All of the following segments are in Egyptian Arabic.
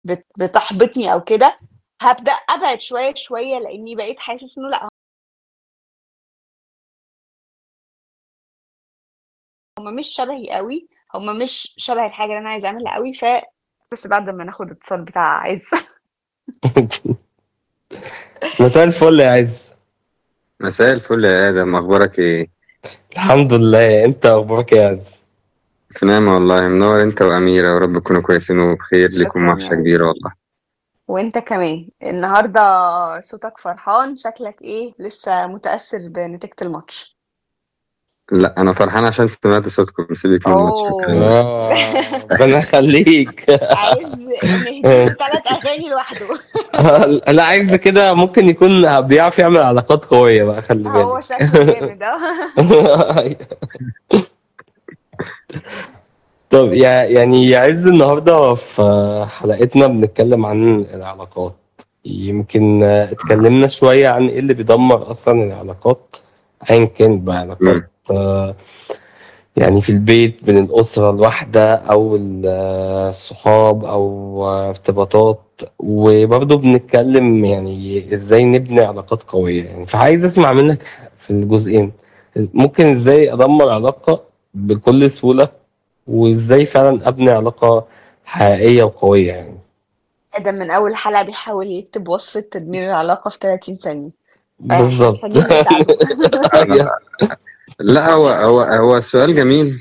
بت بتحبطني أو كده، هابدأ أبعد شوية، شوية لإني بقيت حاسس إنه لأ هم مش شبهي أوي، هم مش شبه الحاجة اللي أنا عايزة أعملها أوي، ف بس بعد ما ناخد الاتصال بتاع عِز. مساء الفل يا عِز. مساء الفل يا آدم، أخبارك إيه؟ الحمد لله، أنت أخبارك إيه يا عِز؟ في نعمة والله، منوّر أنت وأميرة، يا رب تكونوا كويسين وبخير، ليكم شكرًا يا وحشة عِز. كبيرة والله. وأنت كمان. النهارده صوتك فرحان، شكلك إيه، لسه متأثّر بنتيجة الماتش. لأ، أنا فرحان عشان سمعت صوتكم، سيبِك من الماتش والكلام ده. أوه! آه، ربنا يخلّيك. عِز نهدي له 3 أغاني لوحده. آه، لأ عِز كده ممكن يكون بيعرف يعمل علاقات قوية بقى خلّي هو بالك. شكله جامد آه. أيوه. طب يع يعني يا عِز النهارده في حلقتنا بنتكلّم عن العلاقات، يمكن اتكلّمنا شوية عن إيه اللي بيدمّر أصلًا العلاقات، أيًا كانت بقى علاقات إمم. يعني في البيت بين الأسرة الواحدة أو ال الصحاب أو ارتباطات، وبرضه بنتكلّم يعني إزاي نبني علاقات قوية يعني، فعايز أسمع منّك في الجزئين، ممكن إزاي أدمّر علاقة بكل سهولة، وإزاي فعلًا أبني علاقة حقيقية وقوية يعني؟ آدم من أول حلقة بيحاول يكتب وصفة تدمير العلاقة في 30 ثانية. آآ بالضبط. محتاجين نساعده. أيوه. لأ، هو هو هو السؤال جميل،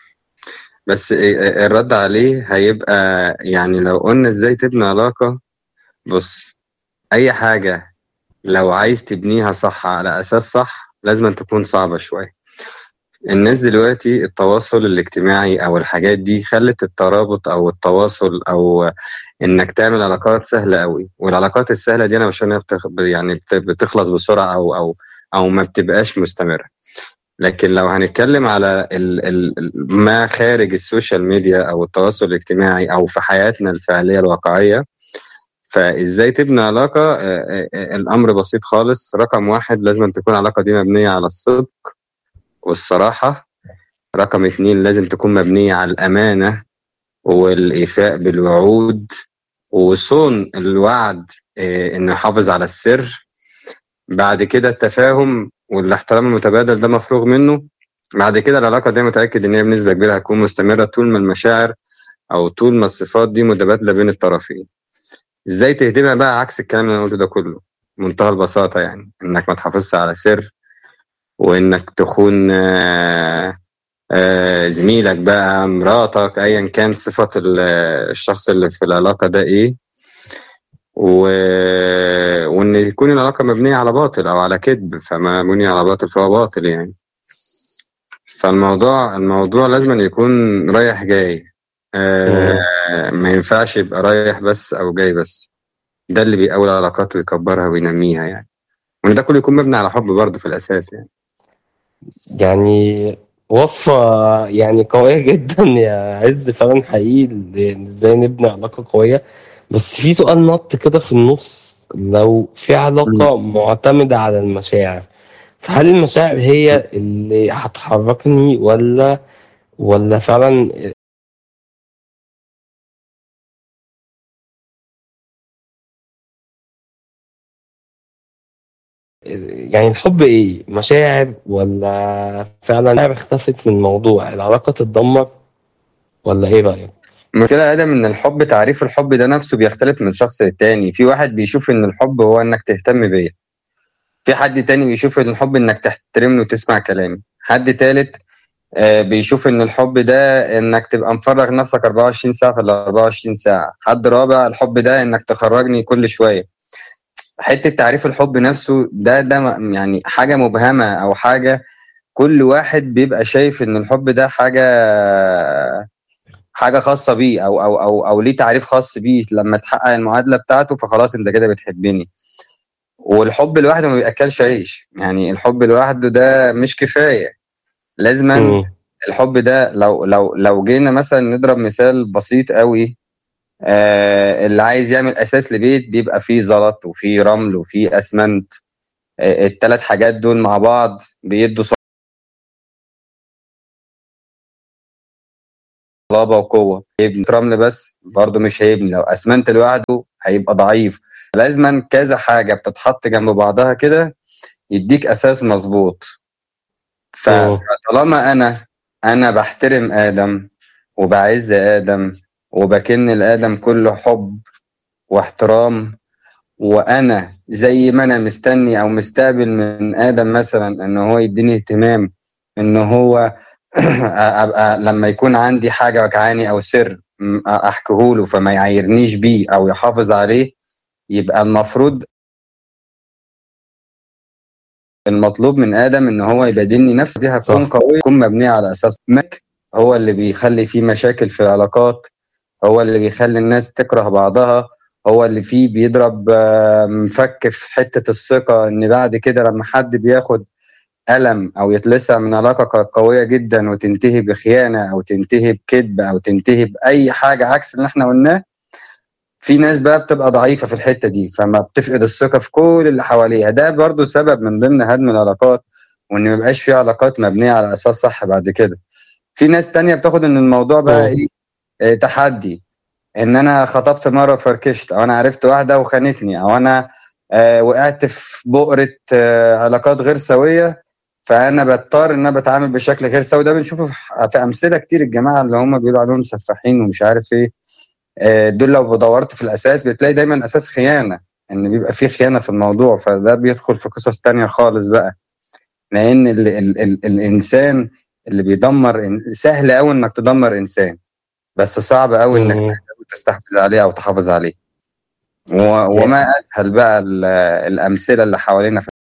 بس آآ الرد عليه هيبقى يعني لو قُلنا إزاي تبني علاقة، بُص، أي حاجة لو عايز تبنيها صح على أساس صح، لازمًا تكون صعبة شوية. الناس دلوقتي التواصل الاجتماعي أو الحاجات دي خلّت الترابط أو التواصل أو إنّك تعمل علاقات سهلة أوي، والعلاقات السهلة دي أنا باشوف إنها بتخ يعني بت بتخلص بسرعة أو أو أو ما بتبقاش مستمرة. لكن لو هنتكلّم على ال ال ال ما خارج السوشيال ميديا أو التواصل الاجتماعي أو في حياتنا الفعلية الواقعية، فإزاي تبني علاقة آآ آآ الأمر بسيط خالص، رقم 1 لازمًا تكون العلاقة دي مبنية على الصدق والصراحة، رقم 2 لازم تكون مبنية على الأمانة والإيفاء بالوعود وصون الوعد آآ إنه يحافظ على السر، بعد كده التفاهم والاحترام المتبادل ده مفروغ منّه، بعد كده العلاقة دي متأكد إن هي بنسبة كبيرة هتكون مستمرة طول ما المشاعر أو طول ما الصفات دي متبادلة بين الطرفين. إزاي تهدمها بقى عكس الكلام اللي أنا قُلته ده كلّه، بمنتهى البساطة يعني، إنّك ما تحافظش على سر، وإنّك تخون آآ زميلك بقى، مراتك، أيًا كان صفة ال الشخص اللي في العلاقة ده إيه، و وإن يكون العلاقة مبنية على باطل أو على كدب، فما بُني على باطل فهو باطل يعني. فالموضوع الموضوع لازمًا يكون رايح جاي، إمم. آآ ما ينفعش يبقى رايح بس أو جاي بس، ده اللي بيقوي العلاقات ويكبّرها وينمّيها يعني، وإن ده كلّه يكون مبني على حُب برضه في الأساس يعني. يعني وصفة يعني قوية جدًا يا عِز فعلًا حقيقي ل إزاي نبني علاقة قوية، بس في سؤال نَط كده في النُص، لو في إمم. علاقة مُعتمدة على المشاعر، فهل المشاعر هي اللي هتحرّكني والّا والّا فعلًا آآ آآ يعني الحب إيه، مشاعر والّا فعلًا المشاعر اختفت من الموضوع، العلاقة تتدمّر والّا إيه رأيك؟ المشكلة يا آدم إن الحب تعريف الحب ده نَفْسه بيختلف من شخص للتاني، في واحد بيشوف إن الحب هو إنّك تهتم بيّا، في حد تاني بيشوف إن الحب إنّك تحترمني وتسمع كلامي، حد تالت آآ بيشوف إن الحب ده إنّك تبقى مفرّغ نَفْسك 24 ساعة في ال24 ساعة، حد رابع الحب ده إنّك تخرّجني كل شوية. حتّة تعريف الحب نَفْسه ده ده م يعني حاجة مبهمة أو حاجة كل واحد بيبقى شايف إن الحب ده حاجة حاجة خاصة بيه أو أو أو أو ليه تعريف خاص بيه، لمّا تحقق المعادلة بتاعته فخلاص أنت كده بتحبني. والحب لوحده ما بيأكّلش عيش، يعني الحب لوحده ده مش كفاية، لازمًا إمم. الحب ده لو لو لو جينا مثلًا نضرب مثال بسيط أوي، آآ اللي عايز يعمل أساس لبيت بيبقى فيه زلط وفيه رمل وفيه أسمنت، آآ ال3 حاجات دول مع بعض بيدّوا صلابة وقوة يبني رمل بس برضه مش هيبني لو اسمنت لوحده هيبقى ضعيف لازما كذا حاجة بتتحط جنب بعضها كده يديك اساس مظبوط ف- مم. فطالما انا انا بحترم ادم وبعز ادم وبكن الادم كله حب واحترام وانا زي ما انا مستني او مستقبل من ادم مثلا ان هو يديني اهتمام ان هو ابقى لما يكون عندي حاجه وجعاني او سر م- احكيه له فما يعايرنيش بيه او يحافظ عليه يبقى المفروض المطلوب من ادم ان هو يبادلني نفسه دي هتكون صح. قويه تكون مبنيه على اساس مك هو اللي بيخلي فيه مشاكل في العلاقات هو اللي بيخلي الناس تكره بعضها هو اللي فيه بيضرب آه، مفك في حته الثقه ان بعد كده لما حد بياخد ألم أو يتلسع من علاقة ق- قوية جدا وتنتهي بخيانة أو تنتهي بكذب أو تنتهي بأي حاجة عكس اللي احنا قلناه في ناس بقى بتبقى ضعيفة في الحتة دي فما بتفقد الثقة في كل اللي حواليها ده برضو سبب من ضمن هدم العلاقات وإن ما يبقاش في علاقات مبنية على أساس صح بعد كده في ناس تانية بتاخد إن الموضوع بقى مم. إيه آه، تحدي إن أنا خطبت مرة وفركشت أو أنا عرفت واحدة وخانتني أو أنا آه، وقعت في بؤرة آه، علاقات غير سوية فانا بضطر ان انا بتعامل بشكل غير سوي ده بنشوفه في- في امثله كتير الجماعه اللي هم بيقولوا عليهم سفاحين ومش عارف ايه آه، دول لو دورت في الاساس بتلاقي دايما اساس خيانه ان بيبقى في خيانه في الموضوع فده بيدخل في قصص تانية خالص بقى لان ال ال ال الانسان اللي بيدمر إن- سهل قوي انك تدمر انسان بس صعب قوي انك مم. تستحفظ عليه او تحافظ عليه و- وما اسهل بقى ال- الامثله اللي حوالينا في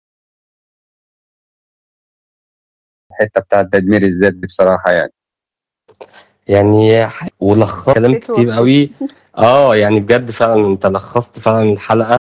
الحته بتاعت تدمير الذات دي بصراحه يعني يعني ح- ولخصت كلام حسيته كتير قوي اه يعني بجد فعلا انت لخصت فعلا الحلقة